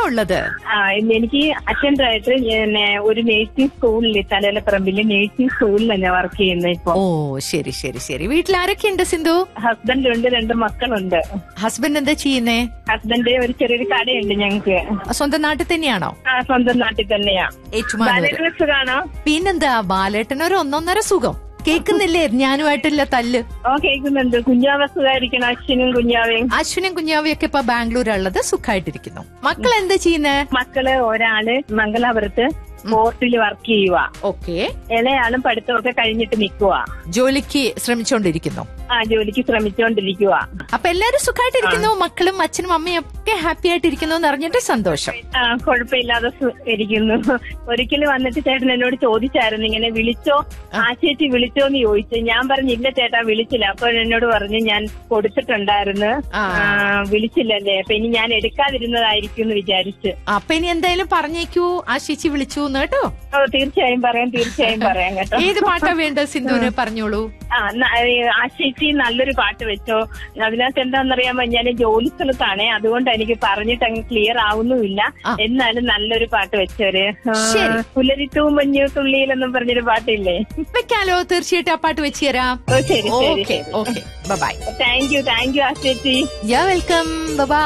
ഉള്ളത് ആ ഇന്ന് എനിക്ക് അറ്റൻഡറായിട്ട് പിന്നെ ഒരു നേഴ്സിംഗ് സ്കൂളിൽ തലയിലപ്പറമ്പില് നേഴ്സിംഗ് സ്കൂളിലാണ് ഞാൻ വർക്ക് ചെയ്യുന്നത് ഇപ്പൊ ഓ ശരി ശരി ശരി വീട്ടിൽ ആരൊക്കെയുണ്ട് സിന്ധു ഹസ്ബൻഡ് ഉണ്ട് രണ്ട് മക്കളുണ്ട് ഹസ്ബൻഡ് എന്താ ചെയ്യുന്നേ ഹസ്ബൻഡ് ഒരു ചെറിയൊരു കടയുണ്ട് ഞങ്ങക്ക് സ്വന്തം നാട്ടിൽ തന്നെയാണോ ആ സ്വന്തം നാട്ടിൽ തന്നെയാ ഏറ്റുമാനൂര് ഡ്രസ് കാണോ പിന്നെന്താ ബാലേട്ടൻ ഒരു ഒന്നൊന്നര സുഖം കേൾക്കുന്നില്ലേ ഞാനുമായിട്ടില്ല തല്ല് ഓ കേൾക്കുന്നുണ്ട് കുഞ്ഞാവസുകാരിക്കണം അച്ഛനും കുഞ്ഞാവയും അശ്വിനും കുഞ്ഞാവിയൊക്കെ ഇപ്പൊ ബാംഗ്ലൂരുള്ളത് സുഖമായിട്ടിരിക്കുന്നു മക്കൾ എന്താ ചെയ്യുന്നേ മക്കള് ഒരാള് മംഗലാപുരത്ത് പോർട്ടിൽ വർക്ക് ചെയ്യുക ഓക്കെ ഇളയാളും പഠിത്തമൊക്കെ കഴിഞ്ഞിട്ട് നിൽക്കുക ജോലിക്ക് ശ്രമിച്ചുകൊണ്ടിരിക്കുന്നു ആ ജോലിക്ക് ശ്രമിച്ചുകൊണ്ടിരിക്കുക അപ്പൊ എല്ലാരും സുഖമായിട്ടിരിക്കുന്നു മക്കളും അച്ഛനും അമ്മയും ഒക്കെ ഹാപ്പി ആയിട്ടിരിക്കുന്നു എന്ന് അറിഞ്ഞിട്ട് സന്തോഷം ആ കുഴപ്പമില്ലാതെ സു- ഇരിക്കുന്നു ഒരിക്കലും വന്നിട്ട് ചേട്ടൻ എന്നോട് ചോദിച്ചായിരുന്നു ഇങ്ങനെ വിളിച്ചോ ആ ചേച്ചി വിളിച്ചോ എന്ന് ചോദിച്ചു ഞാൻ പറഞ്ഞില്ല ചേട്ടാ വിളിച്ചില്ല അപ്പോൾ എന്നോട് പറഞ്ഞു ഞാൻ കൊടുത്തിട്ടുണ്ടായിരുന്നു ആ. ആ, വിളിച്ചില്ലല്ലേ അപ്പൊ ഇനി ഞാൻ എടുക്കാതിരുന്നതായിരിക്കും എന്ന് വിചാരിച്ച് അപ്പൊ ഇനി എന്തായാലും പറഞ്ഞേക്കൂ ആ ചേച്ചി വിളിച്ചു എന്ന് കേട്ടോ ഓ തീർച്ചയായും പറയാം തീർച്ചയായും പറയാം കേട്ടോ ഏത് പാട്ടാ വേണ്ട സിന്ധുവിന് പറഞ്ഞോളൂ ആ ന- ഏ, ആ ചേച്ചി നല്ലൊരു പാട്ട് വെച്ചോ അതിനകത്ത് എന്താണെന്നറിയാമോ ഞാൻ ജോലി സ്ഥലത്താണേ അതുകൊണ്ട് എനിക്ക് പറഞ്ഞിട്ട് അങ്ങ് ക്ലിയർ ആവുന്നുമില്ല ആ. എന്നാലും നല്ലൊരു പാട്ട് വെച്ചോര് ശരി. പുലരിത്തൂ മഞ്ഞു തുള്ളിയിലെന്നും പറഞ്ഞൊരു പാട്ടില്ലേ വെക്കാലോ തീർച്ചയായിട്ടും ആ പാട്ട് വെച്ച് തരാം ഓ ശരി ശരി okay okay bye thank you thank you ആ ചേച്ചി യാ വെൽക്കം ബൈ